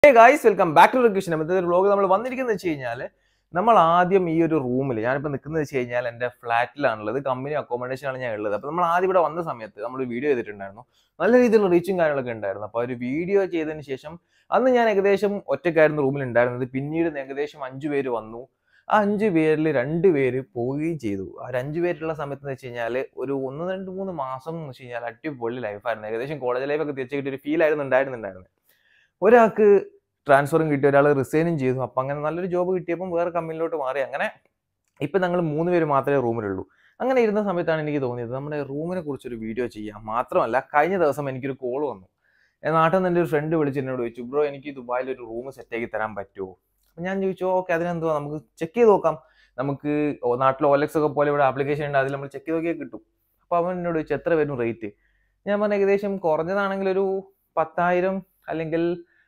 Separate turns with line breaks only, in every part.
hey guys welcome back to റിക്വഷൻ ഇന്നത്തെ vlog നമ്മൾ വന്നിരിക്കുന്നത് വെച്ച് കഴിഞ്ഞാൽ നമ്മൾ ആദ്യം ഈ ഒരു റൂമിൽ ഞാനിപ്പോൾ നിൽക്കുന്നത് വെച്ച് കഴിഞ്ഞാൽ എൻ്റെ ഫ്ലാറ്റിലാണുള്ളത് കമ്പനി അക്കോമഡേഷൻ ആണ് ഞാൻ ഉള്ളത് അപ്പോൾ നമ്മൾ ആദ്യം ഇവിടെ വന്ന സമയത്ത് നമ്മൾ വീഡിയോ ചെയ്തിട്ടുണ്ടായിരുന്നു നല്ല രീതിയിലുള്ള റീച്ചും കാര്യങ്ങളൊക്കെ ഉണ്ടായിരുന്നു അപ്പോൾ ഒരു വീഡിയോ ചെയ്തതിന് ശേഷം അന്ന് ഞാൻ ഏകദേശം ഒറ്റക്കായിരുന്നു റൂമിൽ ഉണ്ടായിരുന്നത് പിന്നീട് ഏകദേശം അഞ്ചു പേര് വന്നു ആ അഞ്ചു പേരിൽ രണ്ട് പേര് പോവുകയും ചെയ്തു ആ ഒരു അഞ്ചു പേരുള്ള സമയത്ത് എന്ന് വെച്ച് കഴിഞ്ഞാൽ ഒരു ഒന്ന് രണ്ട് മൂന്ന് മാസം എന്ന് വെച്ച് കഴിഞ്ഞാൽ അടിപൊളി ലൈഫായിരുന്നു ഏകദേശം കോളേജ് ലൈഫൊക്കെ തിരിച്ചു കിട്ടിയ ഒരു ഫീൽ ആയിരുന്നു ഉണ്ടായിരുന്നുണ്ടായിരുന്നത് ഒരാൾക്ക് ട്രാൻസ്ഫറും കിട്ടി ഒരാൾ റിസൈനും ചെയ്തു അപ്പം അങ്ങനെ നല്ലൊരു ജോബ് കിട്ടിയപ്പം വേറെ കമ്പനിയിലോട്ട് മാറി അങ്ങനെ ഇപ്പം ഞങ്ങൾ മൂന്ന് പേര് മാത്രമേ റൂമിലുള്ളൂ അങ്ങനെ ഇരുന്ന സമയത്താണ് എനിക്ക് തോന്നിയത് നമ്മുടെ റൂമിനെ കുറിച്ചൊരു വീഡിയോ ചെയ്യാം മാത്രമല്ല കഴിഞ്ഞ ദിവസം എനിക്കൊരു കോൾ വന്നു ഞാൻ നാട്ടിൽ നിന്ന് എൻ്റെ ഒരു ഫ്രണ്ട് വിളിച്ച് എന്നോട് ചോദിച്ചു ബ്രോ എനിക്ക് ദുബായിൽ ഒരു റൂം സെറ്റാക്കി തരാൻ പറ്റുമോ അപ്പം ഞാൻ ചോദിച്ചു ഓക്കെ അതിനെന്തുവാ നമുക്ക് ചെക്ക് ചെയ്ത് നോക്കാം നമുക്ക് ഓ- നാട്ടിൽ ഓലക്സ് ഒക്കെ പോലെ ഇവിടെ ആപ്ലിക്കേഷൻ ഉണ്ട് അതിൽ നമ്മൾ ചെക്ക് ചെയ്ത് നോക്കിയാൽ കിട്ടും അപ്പോൾ അവൻ എന്നോട് ചോദിച്ചു എത്ര വരും റേറ്റ് ഞാൻ പറഞ്ഞ ഏകദേശം കുറഞ്ഞതാണെങ്കിൽ ഒരു പത്തായിരം അല്ലെങ്കിൽ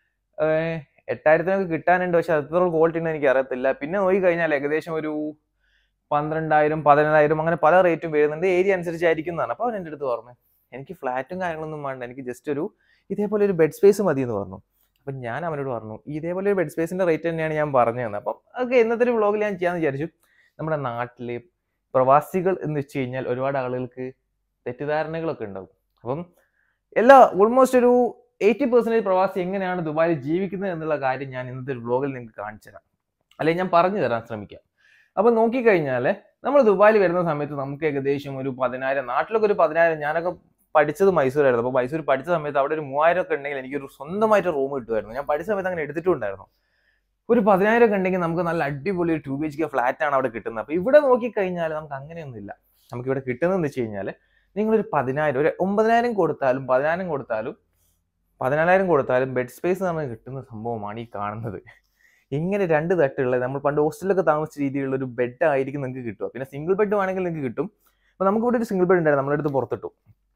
ഏഹ്, എട്ടായിരത്തിനൊക്കെ കിട്ടാനുണ്ട് പക്ഷെ അത്ര ക്വാളിറ്റി ഉണ്ടെന്ന് എനിക്ക് അറിയത്തില്ല പിന്നെ നോക്കി കഴിഞ്ഞാൽ ഏകദേശം ഒരു പന്ത്രണ്ടായിരം പതിനായിരം അങ്ങനെ പല റേറ്റും വരുന്നുണ്ട് ഏരിയ അനുസരിച്ചായിരിക്കും എന്നാണ് അപ്പോൾ അവൻ എൻ്റെ അടുത്ത് പറഞ്ഞു എനിക്ക് ഫ്ലാറ്റും കാര്യങ്ങളൊന്നും വേണ്ട എനിക്ക് ജസ്റ്റ് ഒരു ഇതേപോലെ ഒരു ബെഡ് സ്പേസ് മതി എന്ന് പറഞ്ഞു അപ്പം ഞാൻ അവനോട് പറഞ്ഞു ഇതേപോലെ ഒരു ബെഡ് സ്പേസിന്റെ റേറ്റ് തന്നെയാണ് ഞാൻ പറഞ്ഞു തന്നത് അപ്പം അതൊക്കെ ഇന്നത്തെ ഒരു വ്ളോഗിൽ ഞാൻ ചെയ്യാമെന്ന് വിചാരിച്ചു നമ്മുടെ നാട്ടിലെ പ്രവാസികൾ എന്ന് വെച്ച് കഴിഞ്ഞാൽ ഒരുപാട് ആളുകൾക്ക് തെറ്റിദ്ധാരണകളൊക്കെ ഉണ്ടാവും അപ്പം എല്ലാ ഓൾമോസ്റ്റ് ഒരു എയ്റ്റി പെർസെൻറ്റേജ് പ്രവാസി എങ്ങനെയാണ് ദുബായിൽ ജീവിക്കുന്നത് എന്നുള്ള കാര്യം ഞാൻ ഇന്നത്തെ ഒരു വ്ളോഗിൽ നിങ്ങൾക്ക് കാണിച്ചു തരാം അല്ലെങ്കിൽ ഞാൻ പറഞ്ഞു തരാൻ ശ്രമിക്കാം അപ്പം നോക്കിക്കഴിഞ്ഞാൽ നമ്മൾ ദുബായിൽ വരുന്ന സമയത്ത് നമുക്ക് ഏകദേശം ഒരു പതിനായിരം നാട്ടിലൊക്കെ ഒരു പതിനായിരം ഞാനൊക്കെ പഠിച്ചത് മൈസൂരായിരുന്നു അപ്പോൾ മൈസൂർ പഠിച്ച സമയത്ത് അവിടെ ഒരു മൂവായിരം ഒക്കെ ഉണ്ടെങ്കിൽ എനിക്കൊരു സ്വന്തമായിട്ട് റൂം കിട്ടുമായിരുന്നു ഞാൻ പഠിച്ച സമയത്ത് അങ്ങനെ എടുത്തിട്ടുണ്ടായിരുന്നു ഒരു പതിനായിരം ഒക്കെ ഉണ്ടെങ്കിൽ നമുക്ക് നല്ല അടിപൊളി ഒരു two B H K flat ആണ് അവിടെ കിട്ടുന്നത് അപ്പോൾ ഇവിടെ നോക്കിക്കഴിഞ്ഞാൽ നമുക്ക് അങ്ങനെയൊന്നുമില്ല നമുക്ക് ഇവിടെ കിട്ടുന്നതെന്ന് വെച്ച് കഴിഞ്ഞാൽ നിങ്ങളൊരു പതിനായിരം ഒരു ഒമ്പതിനായിരം കൊടുത്താലും പതിനായിരം കൊടുത്താലും പതിനാലായിരം കൊടുത്താലും ബെഡ് സ്പേസ് എന്ന് പറഞ്ഞാൽ കിട്ടുന്ന സംഭവമാണ് ഈ കാണുന്നത് ഇങ്ങനെ രണ്ട് തട്ടുള്ള നമ്മൾ പണ്ട് ഹോസ്റ്റലിലൊക്കെ താമസിച്ച രീതിയിലുള്ള ഒരു ബെഡ് ആയിരിക്കും നിങ്ങൾക്ക് കിട്ടുക പിന്നെ സിംഗിൾ ബെഡ് വേണമെങ്കിൽ നിങ്ങൾക്ക് കിട്ടും അപ്പോൾ നമുക്ക് ഇവിടെ ഒരു സിംഗിൾ ബെഡ് ഉണ്ടായിരുന്നു നമ്മുടെ അടുത്ത് പുറത്തിട്ടു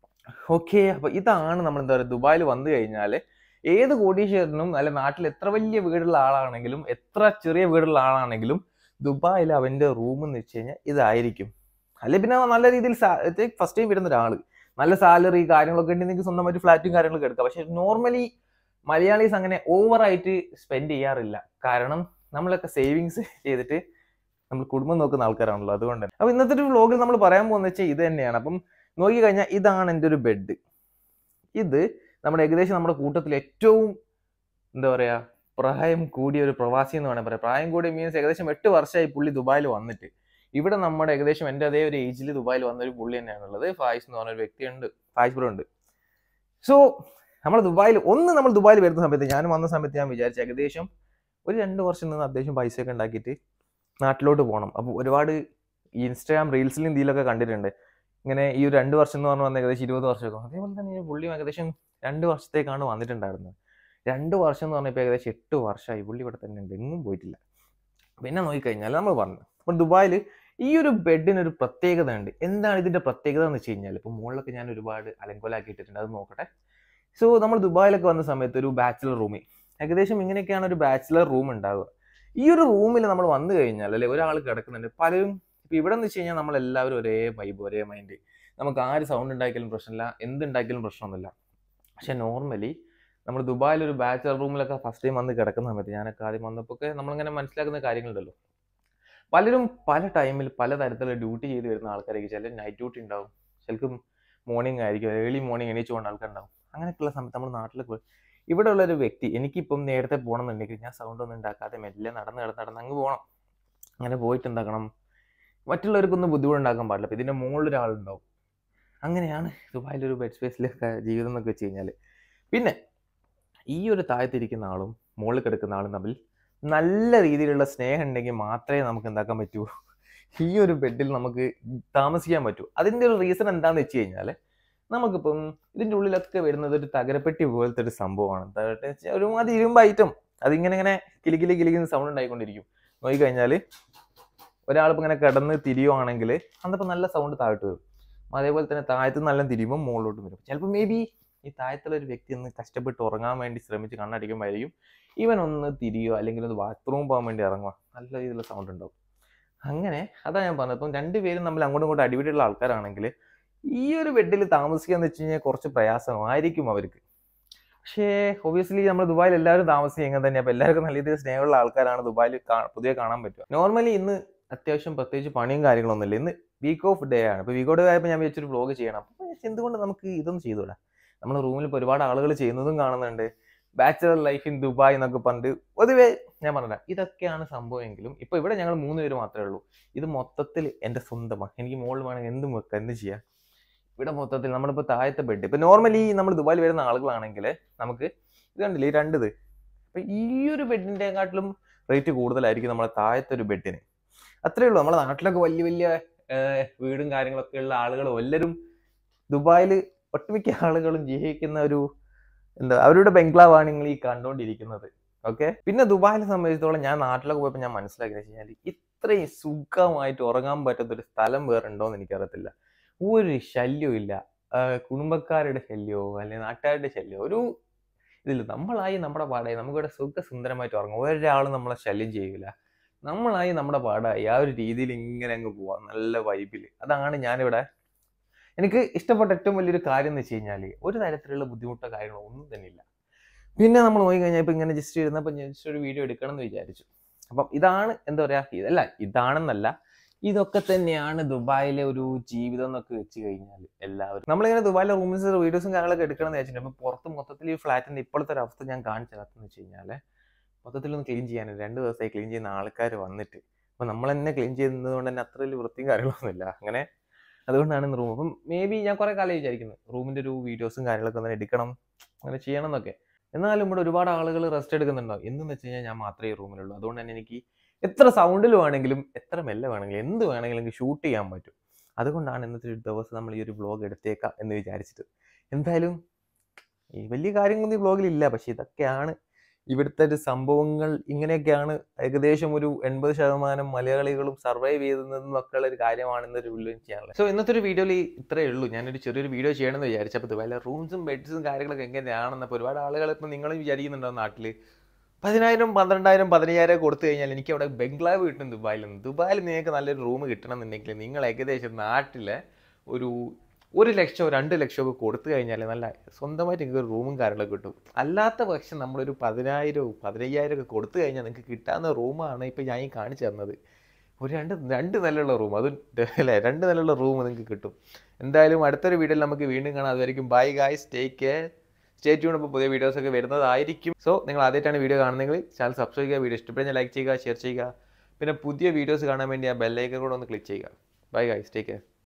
ഓക്കെ അപ്പോൾ ഇതാണ് നമ്മൾ എന്താ പറയുക ദുബായിൽ വന്നു കഴിഞ്ഞാൽ ഏത് കോടീശ്വരനും അല്ല നാട്ടിൽ എത്ര വലിയ വീടുള്ള ആളാണെങ്കിലും എത്ര ചെറിയ വീടുള്ള ആളാണെങ്കിലും ദുബായിൽ അവൻ്റെ റൂം എന്ന് വെച്ച് കഴിഞ്ഞാൽ ഇതായിരിക്കും അല്ലെ പിന്നെ നല്ല രീതിയിൽ ഫസ്റ്റ് ടൈം വരുന്ന ഒരാൾ നല്ല സാലറി കാര്യങ്ങളൊക്കെ ഉണ്ടെങ്കിൽ നിങ്ങൾക്ക് സ്വന്തമായിട്ട് ഫ്ലാറ്റും കാര്യങ്ങളൊക്കെ എടുക്കാം പക്ഷെ നോർമലി മലയാളീസ് അങ്ങനെ ഓവറായിട്ട് സ്പെൻഡ് ചെയ്യാറില്ല കാരണം നമ്മളൊക്കെ സേവിങ്സ് ചെയ്തിട്ട് നമ്മൾ കുടുംബം നോക്കുന്ന ആൾക്കാരാണല്ലോ അതുകൊണ്ട് തന്നെ അപ്പൊ ഇന്നത്തെ ഒരു വ്ളോഗിൽ നമ്മൾ പറയാൻ പോകുന്നത് വെച്ചാൽ ഇത് തന്നെയാണ് അപ്പം നോക്കി കഴിഞ്ഞാൽ ഇതാണ് എൻ്റെ ഒരു ബെഡ് ഇത് നമ്മുടെ ഏകദേശം നമ്മുടെ കൂട്ടത്തിൽ ഏറ്റവും എന്താ പറയാ പ്രായം കൂടിയ ഒരു പ്രവാസി എന്ന് വേണമെങ്കിൽ പറയാം പ്രായം കൂടിയ മീൻസ് ഏകദേശം എട്ട് വർഷമായി പുള്ളി ദുബായിൽ വന്നിട്ട് ഇവിടെ നമ്മുടെ ഏകദേശം എൻ്റെ അതേ ഒരു ഏജിൽ ദുബായിൽ വന്ന ഒരു പുള്ളി തന്നെയാണുള്ളത് ഫായിസ് എന്ന് പറഞ്ഞ ഒരു വ്യക്തിയുണ്ട് ഫായിസ് ബ്രോ ഉണ്ട് സോ നമ്മൾ ദുബായിൽ ഒന്ന് നമ്മൾ ദുബായിൽ വരുന്ന സമയത്ത് ഞാൻ വന്ന സമയത്ത് ഞാൻ വിചാരിച്ചു ഏകദേശം ഒരു രണ്ട് വർഷം നിന്ന് അത്യാവശ്യം പൈസയൊക്കെ ഉണ്ടാക്കിയിട്ട് നാട്ടിലോട്ട് പോകണം അപ്പോൾ ഒരുപാട് ഈ ഇൻസ്റ്റാഗ്രാം റീൽസിലും ഇതിലൊക്കെ കണ്ടിട്ടുണ്ട് ഇങ്ങനെ ഈ ഒരു രണ്ട് വർഷം എന്ന് പറഞ്ഞു വന്ന ഏകദേശം ഇരുപത് വർഷമൊക്കെ അതേപോലെ തന്നെ ഈ പുള്ളിയും ഏകദേശം രണ്ട് വർഷത്തേക്കാണ് വന്നിട്ടുണ്ടായിരുന്നത് രണ്ട് വർഷം എന്ന് പറഞ്ഞപ്പോൾ ഏകദേശം എട്ട് വർഷമായി പുള്ളി ഇവിടെ തന്നെ ഉണ്ട് എങ്ങും പോയിട്ടില്ല പിന്നെ നോക്കിക്കഴിഞ്ഞാൽ നമ്മൾ പറഞ്ഞു അപ്പോൾ ദുബായിൽ ഈ ഒരു ബെഡിന് ഒരു പ്രത്യേകത ഉണ്ട് എന്താണ് ഇതിന്റെ പ്രത്യേകത എന്ന് വെച്ച് കഴിഞ്ഞാൽ ഇപ്പോൾ മുകളിലൊക്കെ ഞാൻ ഒരുപാട് അലങ്കോലാക്കി ഇട്ടിട്ടുണ്ട് അത് നോക്കട്ടെ സോ നമ്മൾ ദുബായിലൊക്കെ വന്ന സമയത്ത് ഒരു ബാച്ചിലർ റൂമിൽ ഏകദേശം ഇങ്ങനെയൊക്കെയാണ് ഒരു ബാച്ചിലർ റൂം ഉണ്ടാവുക ഈ ഒരു റൂമിൽ നമ്മൾ വന്നു കഴിഞ്ഞാൽ അല്ലെ ഒരാൾ കിടക്കുന്നുണ്ട് പലരും ഇപ്പൊ ഇവിടെ എന്ന് വെച്ച് കഴിഞ്ഞാൽ നമ്മൾ എല്ലാവരും ഒരേ വൈബ് ഒരേ മൈൻഡ് നമുക്ക് ആര് സൗണ്ട് ഉണ്ടാക്കിയാലും പ്രശ്നമില്ല എന്ത് ഉണ്ടാക്കിയാലും പ്രശ്നമൊന്നുമില്ല പക്ഷെ നോർമലി നമ്മൾ ദുബായിൽ ഒരു ബാച്ചിലർ റൂമിലൊക്കെ ഫസ്റ്റ് ടൈം വന്ന് കിടക്കുന്ന സമയത്ത് ഞാനൊക്കെ ആദ്യം വന്നപ്പോൾ ഒക്കെ നമ്മളിങ്ങനെ മനസ്സിലാക്കുന്ന കാര്യങ്ങളുണ്ടല്ലോ പലരും പല ടൈമിൽ പല തരത്തിലുള്ള ഡ്യൂട്ടി ചെയ്ത് വരുന്ന ആൾക്കാരായിരിക്കും ചില നൈറ്റ് ഡ്യൂട്ടി ഉണ്ടാവും ചിലർക്ക് മോർണിംഗ് ആയിരിക്കും ഏർലി മോർണിംഗ് എണീച്ച് പോകുന്ന ആൾക്കാരുണ്ടാവും അങ്ങനെയൊക്കെയുള്ള സമയത്ത് നമ്മൾ നാട്ടിൽ പോയി ഇവിടെ ഉള്ള ഒരു വ്യക്തി എനിക്കിപ്പം നേരത്തെ പോകണമെന്നുണ്ടെങ്കിൽ ഞാൻ സൗണ്ട് ഒന്നും ഉണ്ടാക്കാതെ മെല്ലെ നടന്ന് നടന്ന് നടന്ന് അങ്ങ് പോകണം അങ്ങനെ പോയിട്ട് എന്താക്കണം മറ്റുള്ളവർക്കൊന്നും ബുദ്ധിമുട്ടുണ്ടാക്കാൻ പാടില്ല അപ്പം ഇതിൻ്റെ മുകളിൽ ഒരാളുണ്ടാവും അങ്ങനെയാണ് ദുബായിലൊരു ബെഡ് സ്പേസിലൊക്കെ ജീവിതം എന്നൊക്കെ വെച്ച് കഴിഞ്ഞാൽ പിന്നെ ഈ ഒരു താഴത്തിരിക്കുന്ന ആളും മുകളിൽ കിടക്കുന്ന ആളും തമ്മിൽ നല്ല രീതിയിലുള്ള സ്നേഹം ഉണ്ടെങ്കിൽ മാത്രമേ നമുക്ക് എന്താക്കാൻ പറ്റൂ ഈ ഒരു ബെഡിൽ നമുക്ക് താമസിക്കാൻ പറ്റൂ അതിൻ്റെ ഒരു റീസൺ എന്താണെന്ന് വെച്ച് കഴിഞ്ഞാൽ നമുക്കിപ്പം ഇതിൻ്റെ ഉള്ളിലൊക്കെ വരുന്നത് ഒരു തകരപ്പെട്ടി പോലത്തെ ഒരു സംഭവമാണ് തകരപ്പെട്ടി എന്ന് വെച്ചാൽ ഒരുമാതിരി ഇരുമ്പ് ഐറ്റം അതിങ്ങനെ ഇങ്ങനെ കിലിക്കിലി കിലിക്കുന്ന സൗണ്ട് ഉണ്ടായിക്കൊണ്ടിരിക്കും നോക്കിക്കഴിഞ്ഞാൽ ഒരാളിപ്പോൾ ഇങ്ങനെ കിടന്ന് തിരിയുവാണെങ്കിൽ അന്നപ്പോൾ നല്ല സൗണ്ട് താഴോട്ട് വരും അതേപോലെ തന്നെ താഴത്ത് നല്ല തിരിയുമ്പോൾ മുകളിലോട്ട് വരും ചിലപ്പോൾ മേ ബി ഈ താഴത്തുള്ള ഒരു വ്യക്തി ഒന്ന് കഷ്ടപ്പെട്ട് ഉറങ്ങാൻ വേണ്ടി ശ്രമിച്ച് കണ്ണടിക്കുമ്പോഴായിരിക്കും ഇവൻ ഒന്ന് തിരിയോ അല്ലെങ്കിൽ ഒന്ന് ബാത്റൂം പോകാൻ വേണ്ടി ഇറങ്ങുക നല്ല രീതിയിലുള്ള സൗണ്ട് ഉണ്ടാവും അങ്ങനെ അതാ ഞാൻ പറഞ്ഞത് ഇപ്പം രണ്ടുപേരും തമ്മിൽ അങ്ങോട്ടും ഇങ്ങോട്ടും അടിപിടിയുള്ള ആൾക്കാരാണെങ്കിൽ ഈ ഒരു ബെഡിൽ താമസിക്കാന്ന് വെച്ച് കഴിഞ്ഞാൽ കുറച്ച് പ്രയാസമായിരിക്കും അവർക്ക് പക്ഷേ ഒബിയസ്ലി നമ്മൾ ദുബായിൽ എല്ലാവരും താമസിക്കും എങ്ങനെ തന്നെ അപ്പോൾ എല്ലാവർക്കും നല്ല രീതിയിൽ സ്നേഹമുള്ള ആൾക്കാരാണ് ദുബായിൽ പുതിയ കാണാൻ പറ്റുക നോർമലി ഇന്ന് അത്യാവശ്യം പ്രത്യേകിച്ച് പണിയും കാര്യങ്ങളൊന്നുമില്ല ഇന്ന് വീക്ക് ഓഫ് ഡേ ആണ് ഇപ്പോൾ വീക്ക് ഓഫ് ഡേ ആയപ്പോൾ ഞാൻ വെച്ചൊരു വ്ളോഗ് ചെയ്യണം അപ്പോൾ ഞാൻ വിചാരിച്ചു, എന്തുകൊണ്ട് നമുക്ക് ഇതൊന്നും ചെയ്തൂടാ നമ്മൾ റൂമിൽ ഇപ്പോൾ ഒരുപാട് ആളുകൾ ചെയ്യുന്നതും കാണുന്നുണ്ട് ബാച്ചുലർ ലൈഫ് ഇൻ ദുബായ് എന്നൊക്കെ പണ്ട് പൊതുവേ ഞാൻ പറഞ്ഞില്ല ഇതൊക്കെയാണ് സംഭവമെങ്കിലും ഇപ്പോൾ ഇവിടെ ഞങ്ങൾ മൂന്ന് പേര് മാത്രമേ ഉള്ളൂ ഇത് മൊത്തത്തിൽ എൻ്റെ സ്വന്തമാണ് എനിക്ക് മുകളിൽ വേണമെങ്കിൽ എന്തും വെക്കാം എന്ത് ചെയ്യാം ഇവിടെ മൊത്തത്തിൽ നമ്മളിപ്പോൾ താഴത്തെ ബെഡ് ഇപ്പം നോർമലി നമ്മൾ ദുബായിൽ വരുന്ന ആളുകളാണെങ്കിൽ നമുക്ക് ഇത് കണ്ടില്ലേ ഈ രണ്ടിത് അപ്പം ഈ ഒരു ബെഡിൻ്റെ കാട്ടിലും റേറ്റ് കൂടുതലായിരിക്കും നമ്മുടെ താഴത്തെ ഒരു ബെഡിന് അത്രേ ഉള്ളൂ നമ്മുടെ നാട്ടിലൊക്കെ വലിയ വലിയ ഏർ, വീടും കാര്യങ്ങളൊക്കെ ഉള്ള ആളുകളും എല്ലാവരും ദുബായിൽ ഒട്ടുമിക്ക ആളുകളും ജീവിക്കുന്ന ഒരു എന്താ അവരുടെ ബംഗ്ലാവാണ് നിങ്ങൾ ഈ കണ്ടുകൊണ്ടിരിക്കുന്നത് ഓക്കെ പിന്നെ ദുബായിനെ സംബന്ധിച്ചിടത്തോളം ഞാൻ നാട്ടിലൊക്കെ പോയപ്പോൾ ഞാൻ മനസ്സിലാക്കിയെന്ന് വെച്ച് കഴിഞ്ഞാൽ ഇത്രയും സുഖമായിട്ട് ഉറങ്ങാൻ പറ്റാത്ത ഒരു സ്ഥലം വേറെ ഉണ്ടോ എന്ന് എനിക്കറിയത്തില്ല ഒരു ശല്യവും ഇല്ല ആ, കുടുംബക്കാരുടെ ശല്യമോ അല്ലെങ്കിൽ നാട്ടുകാരുടെ ശല്യമോ ഒരു ഇതില്ല നമ്മളായി നമ്മുടെ പാടായി നമുക്കിവിടെ സുഖസുന്ദരമായിട്ട് ഉറങ്ങും ഒരാളും നമ്മളെ ശല്യം ചെയ്യൂല നമ്മളായി നമ്മുടെ പാടായി ആ ഒരു രീതിയിൽ ഇങ്ങനെ അങ്ങ് പോവാം നല്ല വൈബിൽ അതാണ് ഞാനിവിടെ എനിക്ക് ഇഷ്ടപ്പെട്ട ഏറ്റവും വലിയൊരു കാര്യം എന്ന് വെച്ച് കഴിഞ്ഞാൽ ഒരു തരത്തിലുള്ള ബുദ്ധിമുട്ടോ കാര്യങ്ങളോ ഒന്നും തന്നെ ഇല്ല പിന്നെ നമ്മൾ നോക്കി കഴിഞ്ഞാൽ ഇപ്പം ഇങ്ങനെ ജസ്റ്റ് ഇരുന്നപ്പോൾ ജസ്റ്റ് ഒരു വീഡിയോ എടുക്കണം എന്ന് വിചാരിച്ചു അപ്പം ഇതാണ് എന്താ പറയുക ഇതല്ല ഇതാണെന്നല്ല ഇതൊക്കെ തന്നെയാണ് ദുബായിലെ ഒരു ജീവിതം എന്നൊക്കെ വെച്ച് കഴിഞ്ഞാൽ എല്ലാവരും നമ്മളിങ്ങനെ ദുബായിലെ റൂംസ് വീഡിയോസും കാര്യങ്ങളൊക്കെ എടുക്കണം എന്ന് വെച്ചിട്ടുണ്ട് അപ്പം പുറത്ത് മൊത്തത്തിൽ ഈ ഫ്ലാറ്റിന്റെ ഇപ്പോഴത്തെ ഒരു അവസ്ഥ ഞാൻ കാണിച്ചു തരാത്തെന്ന് വെച്ച് കഴിഞ്ഞാൽ മൊത്തത്തിലൊന്ന് ക്ലീൻ ചെയ്യാൻ രണ്ട് ദിവസമായി ക്ലീൻ ചെയ്യുന്ന ആൾക്കാർ വന്നിട്ട് അപ്പം നമ്മൾ തന്നെ ക്ലീൻ ചെയ്യുന്നത് കൊണ്ട് തന്നെ അത്ര വലിയ വൃത്തിയും കാര്യങ്ങളൊന്നുമില്ല അങ്ങനെ അതുകൊണ്ടാണ് റൂം അപ്പം മേ ബി ഞാൻ കുറെ കാലം വിചാരിക്കുന്നത് റൂമിന്റെ ഒരു വീഡിയോസും കാര്യങ്ങളൊക്കെ ഒന്ന് എടുക്കണം അങ്ങനെ ചെയ്യണം എന്നൊക്കെ എന്നാലും ഇവിടെ ഒരുപാട് ആളുകൾ റെസ്റ്റ് എടുക്കുന്നുണ്ടാവും എന്തെന്ന് വെച്ച് കഴിഞ്ഞാൽ ഞാൻ മാത്രമേ ഈ റൂമിലുള്ളൂ അതുകൊണ്ട് തന്നെ എനിക്ക് എത്ര സൗണ്ടിൽ വേണമെങ്കിലും എത്ര മെല്ലെ വേണമെങ്കിലും എന്ത് വേണമെങ്കിലും എനിക്ക് ഷൂട്ട് ചെയ്യാൻ പറ്റും അതുകൊണ്ടാണ് ഇന്നത്തെ ഒരു ദിവസം നമ്മൾ ഈ ഒരു വ്ളോഗ് എടുത്തേക്കാം എന്ന് വിചാരിച്ചിട്ട് എന്തായാലും ഈ വലിയ കാര്യങ്ങളൊന്നും ഈ വ്ളോഗിൽ ഇല്ല പക്ഷെ ഇതൊക്കെയാണ് ഇവിടുത്തെ ഒരു സംഭവങ്ങൾ ഇങ്ങനെയൊക്കെയാണ് ഏകദേശം ഒരു എൺപത് ശതമാനം മലയാളികളും സർവൈവ് ചെയ്തതെന്നൊക്കെ ഉള്ള ഒരു കാര്യമാണ് ഇന്നൊരു വീഡിയോ ചെയ്യാനുള്ളത് സോ ഇന്നത്തെ ഒരു വീഡിയോയിൽ ഇത്രയേ ഉള്ളൂ ഞാനൊരു ചെറിയൊരു വീഡിയോ ചെയ്യണമെന്ന് വിചാരിച്ചപ്പോൾ ഇതുപോലെ റൂംസും ബെഡ്സും കാര്യങ്ങളൊക്കെ എങ്ങനെയാണെന്നപ്പോൾ ഒരുപാട് ആളുകൾ ഇപ്പം നിങ്ങളും വിചാരിക്കുന്നുണ്ടാവും നാട്ടിൽ പതിനായിരം പന്ത്രണ്ടായിരം പതിനയ്യായിരം കൊടുത്തു കഴിഞ്ഞാൽ എനിക്ക് അവിടെ ബംഗ്ലാവ് കിട്ടും ദുബായിൽ നിന്ന് ദുബായിൽ നിങ്ങൾക്ക് നല്ലൊരു റൂം കിട്ടണമെന്നുണ്ടെങ്കിൽ നിങ്ങൾ ഏകദേശം നാട്ടിലെ ഒരു ഒരു ലക്ഷമോ രണ്ട് ലക്ഷമോ ഒക്കെ കൊടുത്തു കഴിഞ്ഞാൽ നല്ല സ്വന്തമായിട്ട് നിങ്ങൾക്ക് ഒരു റൂമും കാര്യങ്ങളൊക്കെ കിട്ടും അല്ലാത്ത പക്ഷം നമ്മളൊരു പതിനായിരവും പതിനയ്യായിരം ഒക്കെ കൊടുത്തു കഴിഞ്ഞാൽ നിങ്ങൾക്ക് കിട്ടാവുന്ന റൂമാണ് ഇപ്പോൾ ഞാൻ ഈ കാണിച്ചു തന്നത് ഒരു രണ്ട് രണ്ട് നിലയുള്ള റൂം അത് അല്ലേ രണ്ട് നിലയുള്ള റൂം നിങ്ങൾക്ക് കിട്ടും എന്തായാലും അടുത്തൊരു വീഡിയോയിൽ നമുക്ക് വീണ്ടും കാണാം അതുവരെയും bye guys take care stay tune ഇപ്പോൾ പുതിയ വീഡിയോസ് ഒക്കെ വരുന്നതായിരിക്കും സോ നിങ്ങൾ ആദ്യമായിട്ടാണ് വീഡിയോ കാണുന്നതെങ്കിൽ ചാനൽ സബ്സ്ക്രൈബ് ചെയ്യുക വീഡിയോ ഇഷ്ടപ്പെടുന്ന ലൈക്ക് ചെയ്യുക ഷെയർ ചെയ്യുക പിന്നെ പുതിയ വീഡിയോസ് കാണാൻ വേണ്ടി ആ ബെല്ലൈക്കൻ കൂടെ ഒന്ന് ക്ലിക്ക് ചെയ്യുക ബൈ ഗായ്സ് ടേക്ക് കെയർ